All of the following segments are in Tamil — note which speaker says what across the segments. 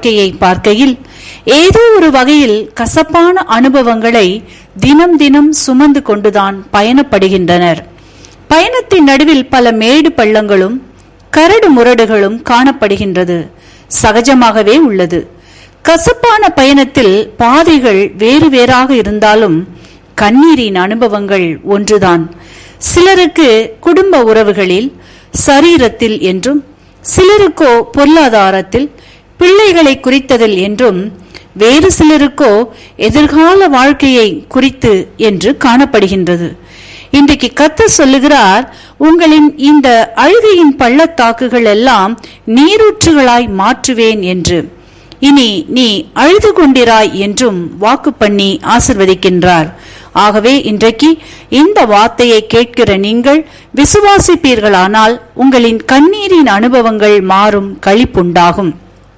Speaker 1: வாழ்க்கையை பார்க்கையில் ஏதோ ஒரு வகையில் கசப்பான அனுபவங்களை தினம் தினம் சுமந்து கொண்டுதான் பயணப்படுகின்றனர் பயணத்தின் நடுவில் பல மேடு பள்ளங்களும் கரடு முரடுகளும் காணப்படுகின்றது சகஜமாகவே உள்ளது கசப்பான பயணத்தில் பாதைகள் வேறு வேறாக இருந்தாலும் கண்ணீரின் அனுபவங்கள் ஒன்றுதான் சிலருக்கு குடும்ப உறவுகளில் சரீரத்தில் என்றும் சிலருக்கோ பொருளாதாரத்தில் பிள்ளைகளை குறித்ததில் என்றும் வேறு சிலருக்கோ எதிர்கால வாழ்க்கையை குறித்து என்று காணப்படுகின்றது இன்றைக்கு கத்த சொல்லுகிறார் உங்களின் இந்த அழுகையின் பள்ளத்தாக்குகள் எல்லாம் நீரூற்றுகளாய் மாற்றுவேன் என்று இனி நீ அழுது கொண்டிராய் என்றும் வாக்கு பண்ணி ஆசிர்வதிக்கின்றார் ஆகவே இன்றைக்கு இந்த வார்த்தையை கேட்கிற நீங்கள் விசுவாசிப்பீர்களானால் உங்களின் கண்ணீரின் அனுபவங்கள் மாறும் களிப்புண்டாகும்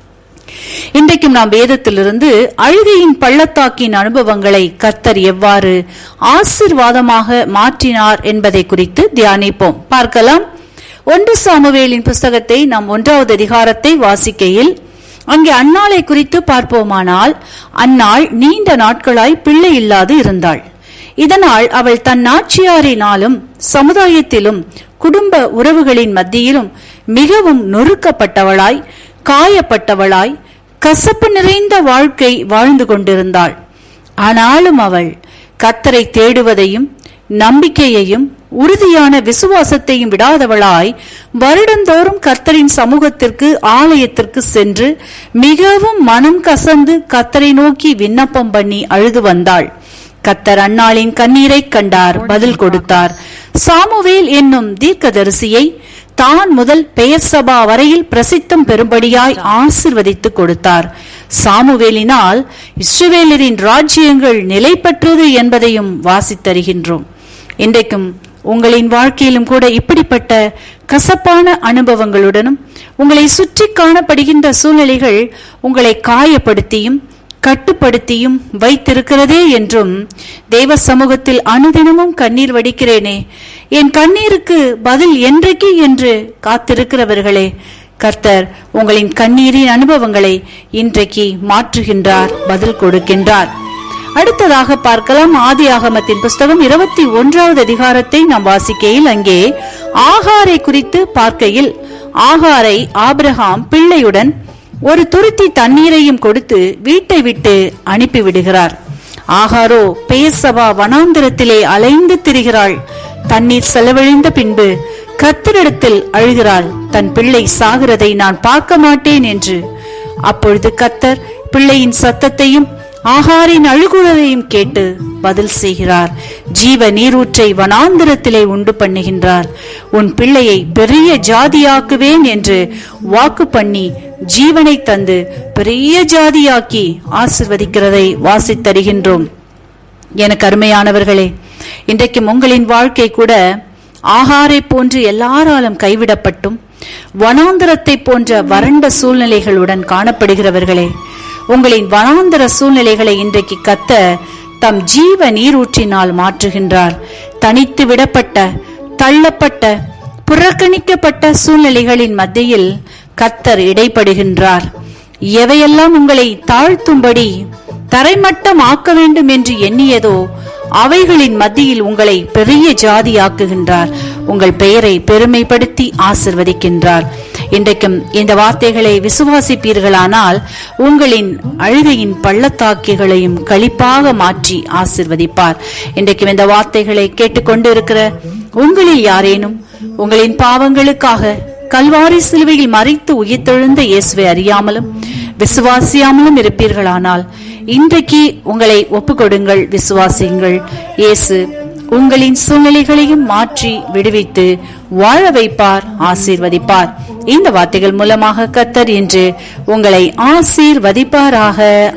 Speaker 1: இன்றைக்கும் நாம் வேதத்திலிருந்து அழுகையின் பள்ளத்தாக்கின் அனுபவங்களை கர்த்தர் எவ்வாறு ஆசிர்வாதமாக மாற்றினார் என்பதை குறித்து தியானிப்போம் பார்க்கலாம் ஒன்று சாமுவேலின் புஸ்தகத்தை நாம் ஒன்றாவது அதிகாரத்தை வாசிக்கையில் அங்கே அன்னாளை குறித்து பார்ப்போமானால் அன்னாள் நீண்ட நாட்களாய் பிள்ளை இல்லாது இருந்தாள் இதனால் அவள் தன் நாச்சியாரினாலும் சமுதாயத்திலும் குடும்ப உறவுகளின் மத்தியிலும் மிகவும் நொறுக்கப்பட்டவளாய் காயப்பட்டவளாய் கசப்பு நிறைந்த வாழ்க்கை வாழ்ந்து கொண்டிருந்தாள் ஆனாலும் அவள் கத்தரை தேடுவதையும் நம்பிக்கையையும் உறுதியான விசுவாசத்தையும் விடாதவளாய் வருடந்தோறும் கர்த்தரின் சமூகத்திற்கு ஆலயத்திற்கு சென்று மிகவும் மனம் கசந்து கத்தரை நோக்கி விண்ணப்பம் பண்ணி அழுது வந்தாள் கத்தர் அன்னாளின் கண்ணீரை கண்டார் பதில் கொடுத்தார் சாமுவேல் என்னும் தீர்க்கதரிசியை தான் முதல் பெயர் சபா வரையில் பிரசித்தம் பெறும்படியாய் ஆசிர்வதித்து கொடுத்தார் சாமுவேலினால் இஸ்ரவேலரின் ராஜ்யங்கள் நிலை பெற்றது என்பதையும் வாசித்தருகின்றோம் இன்றைக்கும் உங்களின் வாழ்க்கையிலும் கூட இப்படிப்பட்ட கசப்பான அனுபவங்களுடனும் உங்களை சுற்றி காணப்படுகின்ற சூழ்நிலைகள் உங்களை காயப்படுத்தியும் கட்டுப்படுத்தியும் வைத்திருக்கிறதே என்றும் தேவ சமூகத்தில் அனுதினமும் கண்ணீர் வடிக்கிறேனே என் கண்ணீருக்கு பதில் என்றைக்கு என்று காத்திருக்கிறவர்களே கர்த்தர் உங்களின் கண்ணீரின் அனுபவங்களை இன்றைக்கு மாற்றுகின்றார் பதில் கொடுக்கின்றார் அடுத்ததாக பார்க்கலாம் ஆதி ஆகமத்தின் புஸ்தகம் இருபத்தி ஒன்றாவது அதிகாரத்தை நாம் வாசிக்கையில் அங்கே ஆகாரை குறித்து பார்க்கையில் ஆகாரை ஆபிரகாம் பிள்ளையுடன் ஒரு துருத்தி தண்ணீரையும் கொடுத்து வீட்டை விட்டு அனுப்பிவிடுகிறார் ஆகாரோ பேசவா வனாந்திரத்திலே அலைந்து திரிகிறாள் தண்ணீர் செலவழிந்த பின்பு கத்தரிடத்தில் அழுகிறாள் தன் பிள்ளை சாகிறதை நான் பார்க்க மாட்டேன் என்று அப்பொழுது கத்தர் பிள்ளையின் சத்தத்தையும் ஆகாரின் அழுகுறதையும் கேட்டு பதில் செய்கிறார் ஜீவ நீரூற்றை வனாந்திரத்திலே உண்டு பண்ணுகின்றார் உன் பிள்ளையை பெரிய ஜாதியாக்குவேன் என்று வாக்கு பண்ணி ஜீவனை தந்து பெரிய ஜாதியாக்கி ஆசிர்வதிக்கிறதை வாசித்தருகின்றோம் எனக்கு அருமையானவர்களே இன்றைக்கும் உங்களின் வாழ்க்கை கூட ஆகாரை போன்று எல்லாராலும் கைவிடப்பட்டும் வனாந்தரத்தை போன்ற வறண்ட சூழ்நிலைகளுடன் காணப்படுகிறவர்களே உங்களின் வனாந்தர சூழ்நிலைகளை இன்றைக்கு கத்த தம் ஜீவ நீரூற்றினால் மாற்றுகின்றார் தனித்து விடப்பட்ட தள்ளப்பட்ட புறக்கணிக்கப்பட்ட சூழ்நிலைகளின் மத்தியில் கத்தர் இடைப்படுகின்றார் எவையெல்லாம் உங்களை தாழ்த்தும்படி தரைமட்டம் ஆக்க வேண்டும் என்று எண்ணியதோ அவைகளின் மத்தியில் உங்களை பெரிய ஜாதியாக்குகின்றார் உங்கள் பெயரை பெருமைப்படுத்தி ஆசிர்வதிக்கின்றார் இன்றைக்கும் இந்த வார்த்தைகளை விசுவாசிப்பீர்களானால் உங்களின் அழுகையின் பள்ளத்தாக்கிகளையும் களிப்பாக மாற்றி ஆசிர்வதிப்பார் இன்றைக்கும் இந்த வார்த்தைகளை கேட்டுக்கொண்டு இருக்கிற உங்களில் யாரேனும் உங்களின் பாவங்களுக்காக கல்வாரி சிலுவையில் மறைத்து உயிர்த்தெழுந்த இயேசுவை அறியாமலும் விசுவாசியாமலும் இருப்பீர்களானால் இன்றைக்கு உங்களை ஒப்புக்கொடுங்கள் விசுவாசியுங்கள் இயேசு உங்களின் சூழ்நிலைகளையும் மாற்றி விடுவித்து வாழ வைப்பார் ஆசீர்வதிப்பார் இந்த வார்த்தைகள் மூலமாக கத்தர் என்று உங்களை ஆசீர்வதிப்பாராக